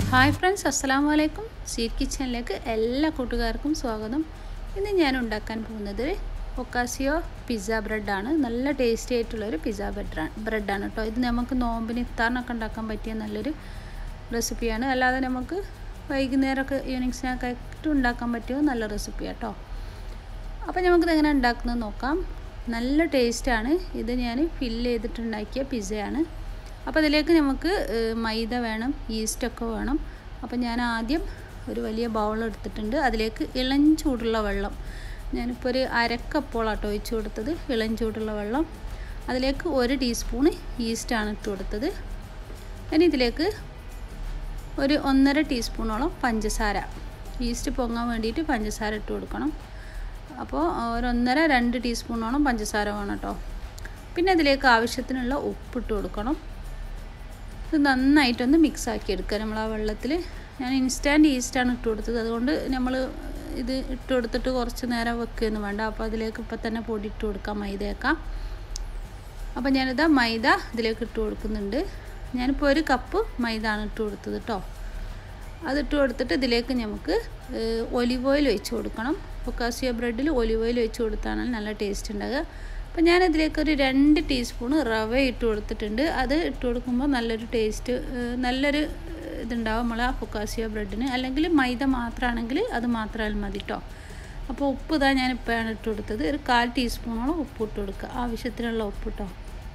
hi friends അസ്സലാമു അലൈക്കും sweet കിച്ചണിലേക്ക് എല്ലാ കൂട്ടുകാർക്കും സ്വാഗതം ഇന്ന് ഞാൻ ഉണ്ടാക്കാൻ പോകുന്നത് ഒക്കാസിയോ പിസ്സ ബ്രെഡാണ് നല്ല ടേസ്റ്റി ആയിട്ടുള്ളൊരു പിസ്സ ബ്രെഡാണ് ബ്രെഡാണ് കേട്ടോ ഇത് നമുക്ക് നോമ്പിന് ഇഫ്താറിനൊക്കെ ഉണ്ടാക്കാൻ പറ്റിയ നല്ലൊരു റെസിപ്പിയാണ് അല്ലാതെ നമുക്ക് വൈകുന്നേരമൊക്കെ ഈവനിങ് സ്നാക്കായിട്ട് ഉണ്ടാക്കാൻ പറ്റിയ നല്ല റെസിപ്പിയാണ് കേട്ടോ അപ്പോൾ നമുക്കിത് എങ്ങനെ ഉണ്ടാക്കുന്നത് നോക്കാം നല്ല ടേസ്റ്റാണ് ഇത് ഞാൻ ഫില്ല് ചെയ്തിട്ടുണ്ടാക്കിയ പിസ്സയാണ് അപ്പോൾ അതിലേക്ക് നമുക്ക് മൈദ വേണം ഈസ്റ്റൊക്കെ വേണം അപ്പോൾ ഞാൻ ആദ്യം ഒരു വലിയ ബൗൾ എടുത്തിട്ടുണ്ട് അതിലേക്ക് ഇളം ചൂടുള്ള വെള്ളം ഞാനിപ്പോൾ ഒരു അരക്കപ്പോളാട്ടോ ഒഴിച്ചു കൊടുത്തത് ഇളം ചൂടുള്ള വെള്ളം അതിലേക്ക് ഒരു ടീസ്പൂണ് ഈസ്റ്റാണ് ഇട്ട് കൊടുത്തത് ഇനി ഇതിലേക്ക് ഒരു ഒന്നര ടീസ്പൂണോളം പഞ്ചസാര ഈസ്റ്റ് പൊങ്ങാൻ വേണ്ടിയിട്ട് പഞ്ചസാര ഇട്ട് കൊടുക്കണം അപ്പോൾ ഒരൊന്നര രണ്ട് ടീസ്പൂണോളം പഞ്ചസാര വേണം കേട്ടോ പിന്നെ അതിലേക്ക് ആവശ്യത്തിനുള്ള ഉപ്പിട്ട് കൊടുക്കണം ഇത് നന്നായിട്ടൊന്ന് മിക്സ് ആക്കി എടുക്കുക നമ്മൾ ആ വെള്ളത്തിൽ ഞാൻ ഇൻസ്റ്റാൻറ്റ് ഈസ്റ്റാണ് ഇട്ട് കൊടുത്തത് അതുകൊണ്ട് നമ്മൾ ഇത് ഇട്ട് കൊടുത്തിട്ട് കുറച്ച് നേരം വെക്കുകയൊന്നും വേണ്ട അപ്പോൾ അതിലേക്ക് ഇപ്പം തന്നെ പൊടി ഇട്ട് കൊടുക്കാം മൈദയൊക്കെ അപ്പോൾ ഞാനിതാ മൈദ ഇതിലേക്ക് ഇട്ട് കൊടുക്കുന്നുണ്ട് ഞാനിപ്പോൾ ഒരു കപ്പ് മൈദ ആണ് ഇട്ട് കൊടുത്തത് കേട്ടോ അതിട്ട് കൊടുത്തിട്ട് ഇതിലേക്ക് നമുക്ക് ഒലിവ് ഓയിൽ ഒഴിച്ച് കൊടുക്കണം പൊക്കാസിയ ബ്രെഡിൽ ഒലിവ് ഓയിൽ ഒഴിച്ച് കൊടുത്താണ് നല്ല ടേസ്റ്റ് ഉണ്ടാകുക അപ്പോൾ ഞാനതിലേക്ക് ഒരു രണ്ട് ടീസ്പൂണ് റവ ഇട്ട് കൊടുത്തിട്ടുണ്ട് അത് ഇട്ട് കൊടുക്കുമ്പോൾ നല്ലൊരു ടേസ്റ്റ് നല്ലൊരു ഇതുണ്ടാവും നമ്മൾ ആ പൊക്കാസിയ ബ്രെഡിന് അല്ലെങ്കിൽ മൈദ മാത്രമാണെങ്കിൽ അത് മാത്രമായാലും മതി കേട്ടോ അപ്പോൾ ഉപ്പ് ഇതാ ഞാൻ ഇപ്പോഴാണ് ഇട്ട് കൊടുത്തത് ഒരു കാൽ ടീസ്പൂണോളം ഉപ്പ് ഇട്ട് കൊടുക്കുക ആവശ്യത്തിനുള്ള ഉപ്പ് കേട്ടോ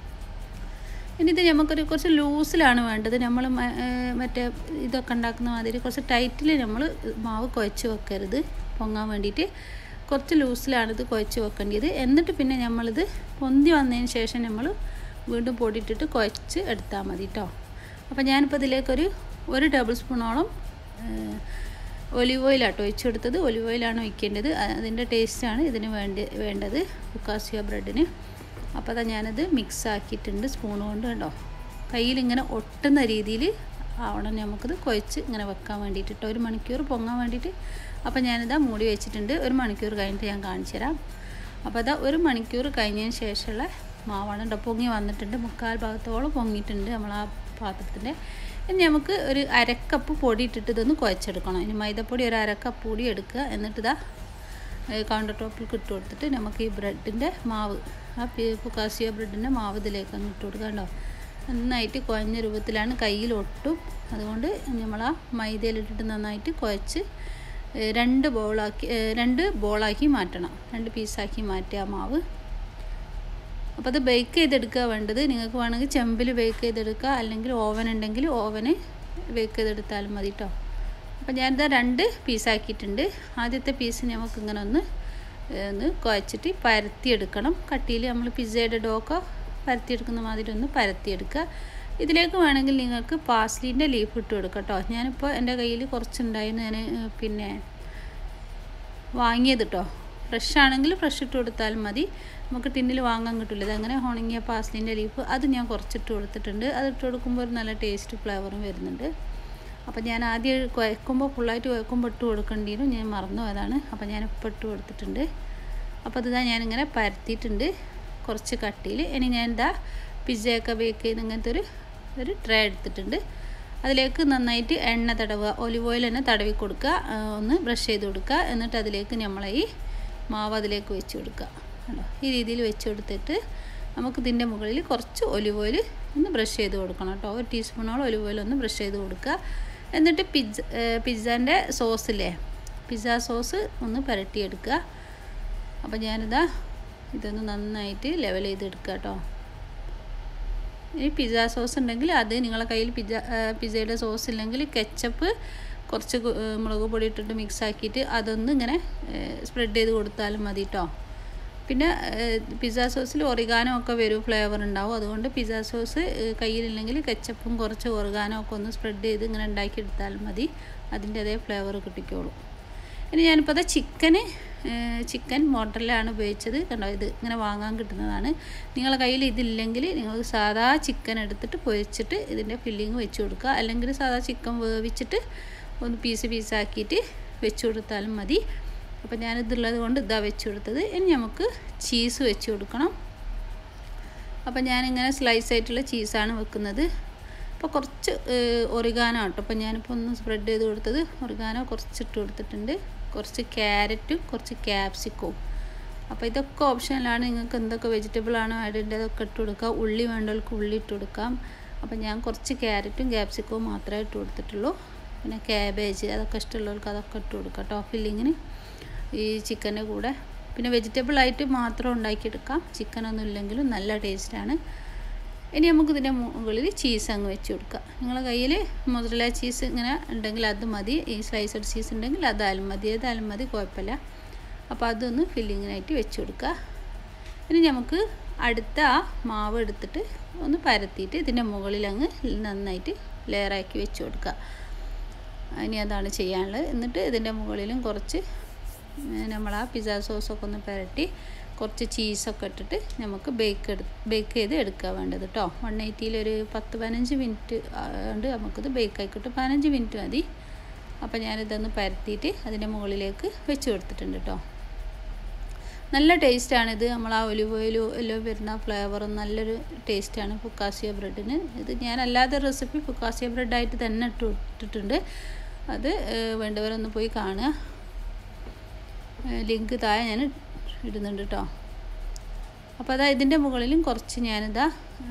ഇനി ഇത് നമുക്കൊരു കുറച്ച് ലൂസിലാണ് വേണ്ടത് നമ്മൾ മറ്റേ ഇതൊക്കെ ഉണ്ടാക്കുന്ന മാതിരി കുറച്ച് ടൈറ്റിൽ നമ്മൾ മാവ് കുഴച്ച് വെക്കരുത് പൊങ്ങാൻ വേണ്ടിയിട്ട് കുറച്ച് ലൂസിലാണ് ഇത് കുഴച്ച് വെക്കേണ്ടത് എന്നിട്ട് പിന്നെ നമ്മളിത് പൊന്തി വന്നതിന് ശേഷം നമ്മൾ വീണ്ടും പൊടിയിട്ടിട്ട് കുഴച്ച് എടുത്താൽ മതി കേട്ടോ അപ്പോൾ ഞാനിപ്പോൾ ഇതിലേക്കൊരു ഒരു ടേബിൾ സ്പൂണോളം ഒലിവ് ഓയിലാട്ടോ ഒഴിച്ചു കൊടുത്തത് ഒലിവ് ഓയിലാണ് ഒഴിക്കേണ്ടത് അതിൻ്റെ ടേസ്റ്റാണ് ഇതിന് വേണ്ടി വേണ്ടത് ഉക്കാസിയ ബ്രെഡിന് അപ്പോൾ അതാ ഞാനത് മിക്സ് ആക്കിയിട്ടുണ്ട് സ്പൂൺ കൊണ്ട് കണ്ടോ കയ്യിലിങ്ങനെ ഒട്ടുന്ന രീതിയിൽ ആവണം നമുക്കത് കുഴച്ച് ഇങ്ങനെ വെക്കാൻ വേണ്ടിയിട്ട് ഒരു മണിക്കൂർ പൊങ്ങാൻ വേണ്ടിയിട്ട് അപ്പോൾ ഞാനിതാ മൂടി വെച്ചിട്ടുണ്ട് ഒരു മണിക്കൂർ കഴിഞ്ഞിട്ട് ഞാൻ കാണിച്ചു തരാം അപ്പോൾ അതാ ഒരു മണിക്കൂർ കഴിഞ്ഞതിന് ശേഷമുള്ള മാവാണ് കേട്ടോ പൊങ്ങി വന്നിട്ടുണ്ട് മുക്കാൽ ഭാഗത്തോളം പൊങ്ങിയിട്ടുണ്ട് നമ്മൾ ആ പാത്രത്തിൻ്റെ ഇനി നമുക്ക് ഒരു അരക്കപ്പ് പൊടി ഇട്ടിട്ട് ഇതൊന്ന് കുഴച്ചെടുക്കണം ഇനി മൈദപ്പൊടി ഒരു അരക്കപ്പ് പൊടി എടുക്കുക എന്നിട്ട് ഇതാ കൗണ്ടർ ടോപ്പിൽ ഇട്ട് കൊടുത്തിട്ട് നമുക്ക് ഈ ബ്രെഡിൻ്റെ മാവ് ആ പുക്കാസിയ ബ്രെഡിൻ്റെ മാവ് ഇതിലേക്ക് അങ്ങ് ഇട്ട് കൊടുക്കുക കേട്ടോ നന്നായിട്ട് കുഴഞ്ഞ രൂപത്തിലാണ് കയ്യിൽ ഒട്ടും അതുകൊണ്ട് നമ്മൾ ആ മൈദയിലിട്ടിട്ട് നന്നായിട്ട് കുഴച്ച് രണ്ട് ബോളാക്കി രണ്ട് ബോളാക്കി മാറ്റണം രണ്ട് പീസാക്കി മാറ്റുക ആ മാവ് അപ്പോൾ അത് ബേക്ക് ചെയ്തെടുക്കുക വേണ്ടത് നിങ്ങൾക്ക് വേണമെങ്കിൽ ചെമ്പിൽ ബേക്ക് ചെയ്തെടുക്കുക അല്ലെങ്കിൽ ഓവൻ ഉണ്ടെങ്കിൽ ഓവന് ബേക്ക് ചെയ്തെടുത്താലും മതി കേട്ടോ അപ്പോൾ ഞാനിതാ രണ്ട് പീസാക്കിയിട്ടുണ്ട് ആദ്യത്തെ പീസ് നമുക്ക് ഇങ്ങനെ ഒന്ന് ഒന്ന് കുഴച്ചിട്ട് പരത്തിയെടുക്കണം കട്ടിയിൽ നമ്മൾ പിസ്സയുടെ ഡോക്കോ പരത്തിയെടുക്കുന്ന മാതിരി ഒന്ന് പരത്തിയെടുക്കുക ഇതിലേക്ക് വേണമെങ്കിൽ നിങ്ങൾക്ക് പാസ്ലീൻ്റെ ലീഫ് ഇട്ട് കൊടുക്കാം കേട്ടോ ഞാനിപ്പോൾ എൻ്റെ കയ്യിൽ കുറച്ചുണ്ടായിരുന്നു ഞാൻ പിന്നെ വാങ്ങിയത് കേട്ടോ ഫ്രഷ് ആണെങ്കിൽ ഫ്രഷ് ഇട്ട് കൊടുത്താലും മതി നമുക്ക് ടിന്നിൽ വാങ്ങാൻ കിട്ടില്ല ഇതങ്ങനെ ഉണങ്ങിയ പാസ്ലിൻ്റെ ലീഫ് അത് ഞാൻ കുറച്ചിട്ട് കൊടുത്തിട്ടുണ്ട് അത് ഇട്ട് കൊടുക്കുമ്പോൾ ഒരു നല്ല ടേസ്റ്റ് ഫ്ലേവറും വരുന്നുണ്ട് അപ്പോൾ ഞാൻ ആദ്യം കുഴക്കുമ്പോൾ ഫുള്ളായിട്ട് കുഴക്കുമ്പോൾ ഇട്ട് കൊടുക്കേണ്ടിയിരുന്നു ഞാൻ മറന്നു അതാണ് അപ്പോൾ ഞാൻ ഇപ്പോൾ ഇട്ട് കൊടുത്തിട്ടുണ്ട് അപ്പോൾ അതിതാ ഞാനിങ്ങനെ പരത്തിയിട്ടുണ്ട് കുറച്ച് കട്ടിയിൽ ഇനി ഞാൻ എന്താ പിസ്സയൊക്കെ ബേക്ക് ചെയ്യുന്ന ഇങ്ങനത്തെ ഒരു ഒരു ട്രേ എടുത്തിട്ടുണ്ട് അതിലേക്ക് നന്നായിട്ട് എണ്ണ തടവുക ഒലിവ് ഓയിൽ തന്നെ തടവി കൊടുക്കുക ഒന്ന് ബ്രഷ് ചെയ്ത് കൊടുക്കുക എന്നിട്ട് അതിലേക്ക് നമ്മൾ ഈ മാവ് അതിലേക്ക് വെച്ച് കൊടുക്കുക കണ്ടോ ഈ രീതിയിൽ വെച്ച് കൊടുത്തിട്ട് നമുക്ക് ഇതിൻ്റെ മുകളിൽ കുറച്ച് ഒലിവ് ഓയിൽ ഒന്ന് ബ്രഷ് ചെയ്ത് കൊടുക്കണം കേട്ടോ ഒരു ടീസ്പൂണോളം ഒലിവ് ഓയിൽ ഒന്ന് ബ്രഷ് ചെയ്ത് കൊടുക്കുക എന്നിട്ട് പിസ്സ പിസ്സേൻ്റെ സോസില്ലേ പിസ്സ സോസ് ഒന്ന് പുരട്ടിയെടുക്കുക അപ്പോൾ ഞാനിതാ ഇതൊന്ന് നന്നായിട്ട് ലെവൽ ചെയ്തെടുക്കുക കേട്ടോ ഇനി പിസ്സ സോസ് ഉണ്ടെങ്കിൽ അത് നിങ്ങളെ കയ്യിൽ പിസ്സ പിസ്സയുടെ സോസ് ഇല്ലെങ്കിൽ കെച്ചപ്പ് കുറച്ച് മുളക് പൊടി ഇട്ടിട്ട് മിക്സ് ആക്കിയിട്ട് അതൊന്ന് ഇങ്ങനെ സ്പ്രെഡ് ചെയ്ത് കൊടുത്താലും മതി കേട്ടോ പിന്നെ പിസ്സ സോസിൽ ഒറിഗാനോ ഒക്കെ വരും ഫ്ലേവർ ഉണ്ടാവും അതുകൊണ്ട് പിസ്സ സോസ് കയ്യിലില്ലെങ്കിൽ കെച്ചപ്പും കുറച്ച് ഒറിഗാനോ ഒക്കെ ഒന്ന് സ്പ്രെഡ് ചെയ്ത് ഇങ്ങനെ ഉണ്ടാക്കിയെടുത്താലും മതി അതിൻ്റെ അതേ ഫ്ലേവർ കിട്ടിക്കോളും ഇനി ഞാനിപ്പോൾ അത് ചിക്കന് ചിക്കൻ മോട്ടറിലാണ് ഉപയോഗിച്ചത് കണ്ടോ ഇത് ഇങ്ങനെ വാങ്ങാൻ കിട്ടുന്നതാണ് നിങ്ങളുടെ കയ്യിൽ ഇതില്ലെങ്കിൽ നിങ്ങൾക്ക് സാധാ ചിക്കൻ എടുത്തിട്ട് പൊരിച്ചിട്ട് ഇതിൻ്റെ ഫില്ലിങ് വെച്ച് കൊടുക്കുക അല്ലെങ്കിൽ സാധാ ചിക്കൻ വേവിച്ചിട്ട് ഒന്ന് പീസ് പീസാക്കിയിട്ട് വെച്ച് കൊടുത്താലും മതി അപ്പോൾ ഞാനിതുള്ളത് കൊണ്ട് ഇതാ വെച്ച് കൊടുത്തത് ഇനി നമുക്ക് ചീസ് വെച്ച് കൊടുക്കണം അപ്പോൾ ഞാനിങ്ങനെ സ്ലൈസ് ആയിട്ടുള്ള ചീസാണ് വെക്കുന്നത് അപ്പോൾ കുറച്ച് ഒറിഗാനോ കേട്ടോ അപ്പോൾ ഞാനിപ്പോൾ ഒന്ന് സ്പ്രെഡ് ചെയ്ത് കൊടുത്തത് ഒറിഗാനോ കുറച്ചിട്ട് കൊടുത്തിട്ടുണ്ട് കുറച്ച് ക്യാരറ്റും കുറച്ച് ക്യാപ്സിക്കവും അപ്പോൾ ഇതൊക്കെ ഓപ്ഷനിലാണ് നിങ്ങൾക്ക് എന്തൊക്കെ വെജിറ്റബിൾ ആണോ ആഡ് ചെയ്യേണ്ടത് അതൊക്കെ ഇട്ട് കൊടുക്കുക ഉള്ളി വേണ്ടവർക്ക് ഉള്ളി ഇട്ട് കൊടുക്കാം അപ്പോൾ ഞാൻ കുറച്ച് ക്യാരറ്റും ക്യാപ്സിക്കവും മാത്രമേ ഇട്ട് കൊടുത്തിട്ടുള്ളൂ പിന്നെ ക്യാബേജ് അതൊക്കെ ഇഷ്ടമുള്ളവർക്ക് അതൊക്കെ ഇട്ട് കൊടുക്കാം കേട്ടോ ഫില്ലിങ്ങിന് ഈ ചിക്കൻ്റെ കൂടെ പിന്നെ വെജിറ്റബിൾ ആയിട്ട് മാത്രം ഉണ്ടാക്കിയെടുക്കാം ചിക്കനൊന്നും ഇല്ലെങ്കിലും നല്ല ടേസ്റ്റാണ് ഇനി നമുക്ക് ഇതിൻ്റെ മുകളിൽ ചീസ് അങ്ങ് വെച്ച് കൊടുക്കാം നിങ്ങളുടെ കയ്യിൽ മുതല ചീസ് ഇങ്ങനെ ഉണ്ടെങ്കിൽ അത് മതി ഈ സ്ലൈസഡ് ചീസ് ഉണ്ടെങ്കിൽ അതായാലും മതി ഏതായാലും മതി കുഴപ്പമില്ല അപ്പോൾ അതൊന്ന് ഫില്ലിങ്ങിനായിട്ട് വെച്ച് കൊടുക്കുക ഇനി നമുക്ക് അടുത്ത ആ മാവ് എടുത്തിട്ട് ഒന്ന് പരത്തിയിട്ട് ഇതിൻ്റെ മുകളിൽ അങ്ങ് നന്നായിട്ട് ലെയറാക്കി വെച്ച് കൊടുക്കുക ഇനി അതാണ് ചെയ്യാനുള്ളത് എന്നിട്ട് ഇതിൻ്റെ മുകളിലും കുറച്ച് നമ്മൾ ആ പിസ്സ സോസൊക്കെ ഒന്ന് പുരട്ടി കുറച്ച് ചീസൊക്കെ ഇട്ടിട്ട് നമുക്ക് ബേക്ക് എടു ബേക്ക് ചെയ്ത് എടുക്കുക വേണ്ടത് കേട്ടോ വൺ എയ്റ്റിയിൽ ഒരു പത്ത് പതിനഞ്ച് മിനിറ്റ് കൊണ്ട് നമുക്കിത് ബേക്ക് ആയിക്കോട്ടെ പതിനഞ്ച് മിനിറ്റ് മതി അപ്പോൾ ഞാനിതൊന്ന് പരത്തിയിട്ട് അതിൻ്റെ മുകളിലേക്ക് വെച്ച് കൊടുത്തിട്ടുണ്ട് കേട്ടോ നല്ല ടേസ്റ്റാണിത് നമ്മൾ ആ ഒലിവ് ഓയിലും എല്ലാം വരുന്ന ഫ്ലേവറും നല്ലൊരു ടേസ്റ്റാണ് ഫുക്കാസിയ ബ്രെഡിന് ഇത് ഞാൻ അല്ലാതെ റെസിപ്പി ഫുക്കാസിയ ബ്രെഡായിട്ട് തന്നെ ഇട്ട് ഇട്ടിട്ടുണ്ട് അത് വേണ്ടവരൊന്ന് പോയി കാണുക ലിങ്ക് താഴെ ഞാൻ ഇടുന്നുണ്ട് കേട്ടോ അപ്പോൾ അതാ ഇതിൻ്റെ മുകളിലും കുറച്ച് ഞാനിതാ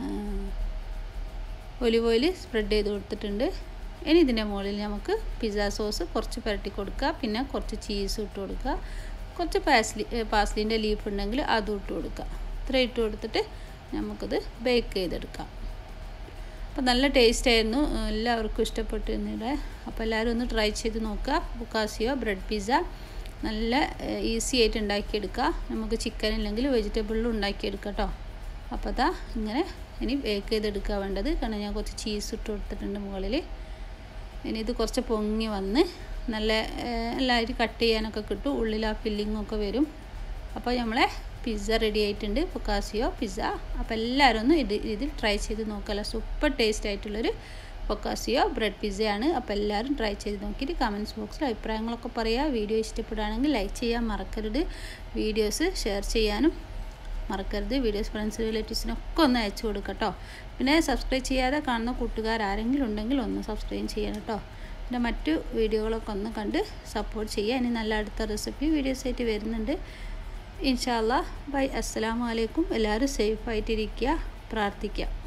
ഒലിവ് ഓയിൽ സ്പ്രെഡ് ചെയ്ത് കൊടുത്തിട്ടുണ്ട് ഇനി ഇതിൻ്റെ മുകളിൽ നമുക്ക് പിസ്സ സോസ് കുറച്ച് പുരട്ടി കൊടുക്കുക പിന്നെ കുറച്ച് ചീസ് ഇട്ട് കൊടുക്കുക കുറച്ച് പാസ്ലി പാസ്ലിൻ്റെ ലീഫ് ഉണ്ടെങ്കിൽ അതും ഇട്ട് കൊടുക്കുക ഇത്ര ഇട്ട് കൊടുത്തിട്ട് നമുക്കിത് ബേക്ക് ചെയ്തെടുക്കാം അപ്പോൾ നല്ല ടേസ്റ്റ് ആയിരുന്നു എല്ലാവർക്കും ഇഷ്ടപ്പെട്ടു എന്നിവിടെ അപ്പോൾ എല്ലാവരും ഒന്ന് ട്രൈ ചെയ്ത് നോക്കുക ബുക്കാസിയോ ബ്രെഡ് പിസ്സ നല്ല ഈസി ആയിട്ട് ഉണ്ടാക്കിയെടുക്കുക നമുക്ക് ചിക്കൻ ഇല്ലെങ്കിൽ വെജിറ്റബിളിലും ഉണ്ടാക്കിയെടുക്കാം കേട്ടോ അപ്പോൾ അതാ ഇങ്ങനെ ഇനി ബേക്ക് ചെയ്തെടുക്കുക വേണ്ടത് കാരണം ഞാൻ കുറച്ച് ചീസ് ഇട്ട് കൊടുത്തിട്ടുണ്ട് മുകളിൽ ഇനി ഇത് കുറച്ച് പൊങ്ങി വന്ന് നല്ല എല്ലാവരും കട്ട് ചെയ്യാനൊക്കെ കിട്ടും ഉള്ളിൽ ആ ഫില്ലിങ്ങൊക്കെ വരും അപ്പോൾ നമ്മളെ പിസ്സ റെഡി ആയിട്ടുണ്ട് പൊക്കാസിയോ പിസ്സ അപ്പോൾ എല്ലാവരും ഒന്ന് ഇത് ഇതിൽ ട്രൈ ചെയ്ത് നോക്കാമല്ലോ സൂപ്പർ ടേസ്റ്റ് ആയിട്ടുള്ളൊരു പൊക്കാസിയോ ബ്രെഡ് പിസ്സയാണ് അപ്പോൾ എല്ലാവരും ട്രൈ ചെയ്ത് നോക്കിയിട്ട് കമൻറ്റ്സ് ബോക്സിൽ അഭിപ്രായങ്ങളൊക്കെ പറയുക വീഡിയോ ഇഷ്ടപ്പെടുകയാണെങ്കിൽ ലൈക്ക് ചെയ്യാൻ മറക്കരുത് വീഡിയോസ് ഷെയർ ചെയ്യാനും മറക്കരുത് വീഡിയോസ് ഫ്രണ്ട്സ് റിലേറ്റീവ്സിനൊക്കെ ഒന്ന് അയച്ചു കൊടുക്കുക കേട്ടോ പിന്നെ സബ്സ്ക്രൈബ് ചെയ്യാതെ കാണുന്ന കൂട്ടുകാർ ആരെങ്കിലും ഉണ്ടെങ്കിൽ ഒന്ന് സബ്സ്ക്രൈബ് ചെയ്യണം കേട്ടോ പിന്നെ മറ്റു വീഡിയോകളൊക്കെ ഒന്ന് കണ്ട് സപ്പോർട്ട് ചെയ്യുക ഇനി നല്ല അടുത്ത റെസിപ്പി വീഡിയോസ് ആയിട്ട് വരുന്നുണ്ട് ഇൻഷാല്ല ബൈ അസ്സലാമു അലൈക്കും എല്ലാവരും സേഫായിട്ടിരിക്കുക പ്രാർത്ഥിക്കുക